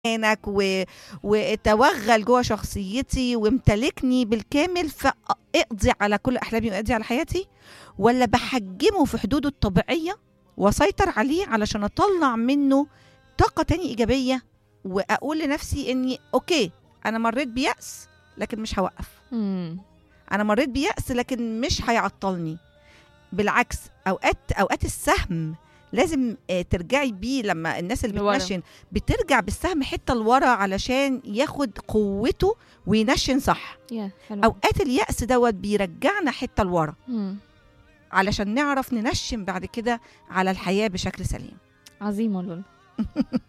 كيانك و... وتوغل جوه شخصيتي وامتلكني بالكامل فاقضي على كل احلامي واقضي على حياتي ولا بحجمه في حدوده الطبيعيه واسيطر عليه علشان اطلع منه طاقه تاني ايجابيه واقول لنفسي اني اوكي انا مريت بيأس لكن مش هوقف مم. انا مريت بيأس لكن مش هيعطلني بالعكس اوقات اوقات السهم لازم آه، ترجعي بيه لما الناس اللي لورا. بتنشن بترجع بالسهم حته لورا علشان ياخد قوته وينشن صح يا حلو اوقات اليأس دوت بيرجعنا حته لورا مم. علشان نعرف ننشن بعد كده على الحياه بشكل سليم عظيمة لول